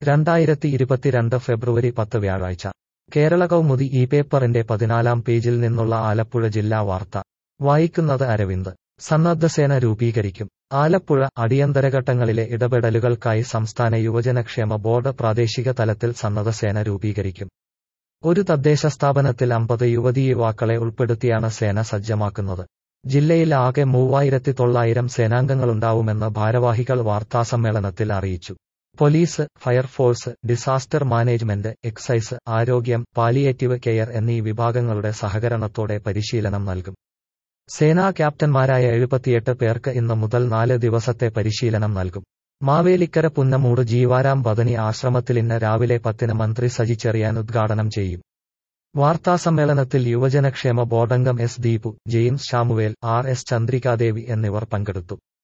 രണ്ടായിരത്തി ഇരുപത്തിരണ്ട് ഫെബ്രുവരി പത്ത് വ്യാഴാഴ്ച കേരള കൗമുദി ഈ പേപ്പറിന്റെ പതിനാലാം പേജിൽ നിന്നുള്ള ആലപ്പുഴ ജില്ലാ വാർത്ത വായിക്കുന്നത് അരവിന്ദ് സന്നദ്ധസേന രൂപീകരിക്കും ആലപ്പുഴ അടിയന്തരഘട്ടങ്ങളിലെ ഇടപെടലുകൾക്കായി സംസ്ഥാന യുവജനക്ഷേമ ബോർഡ് പ്രാദേശിക തലത്തിൽ സന്നദ്ധസേന രൂപീകരിക്കും ഒരു തദ്ദേശ സ്ഥാപനത്തിൽ അമ്പത് യുവതീ യുവാക്കളെ ഉൾപ്പെടുത്തിയാണ് സേന സജ്ജമാക്കുന്നത് ജില്ലയിൽ ആകെ മൂവായിരത്തി തൊള്ളായിരം സേനാംഗങ്ങളുണ്ടാവുമെന്ന് ഭാരവാഹികൾ വാർത്താസമ്മേളനത്തിൽ അറിയിച്ചു police fire force disaster management excise ആരോഗ്യം പാലിയേറ്റീവ് കെയർ എന്നീ വിഭാഗങ്ങളുടെ സഹകരണത്തോടെ പരിശീലനം നൽകും സേനാ ക്യാപ്റ്റന്മാരായ എഴുപത്തിയെട്ട് പേർക്ക് ഇന്ന് മുതൽ നാല് ദിവസത്തെ പരിശീലനം നൽകും മാവേലിക്കര പുന്നമൂട് ജീവാരാം ബദനി ആശ്രമത്തിലിന്ന് രാവിലെ പത്തിന് മന്ത്രി സജി ചെറിയാൻ ഉദ്ഘാടനം ചെയ്യും വാർത്താസമ്മേളനത്തിൽ യുവജനക്ഷേമ ബോർഡംഗം S Deepu James Samuel R S Chandrikadevi എന്നിവർ പങ്കെടുത്തു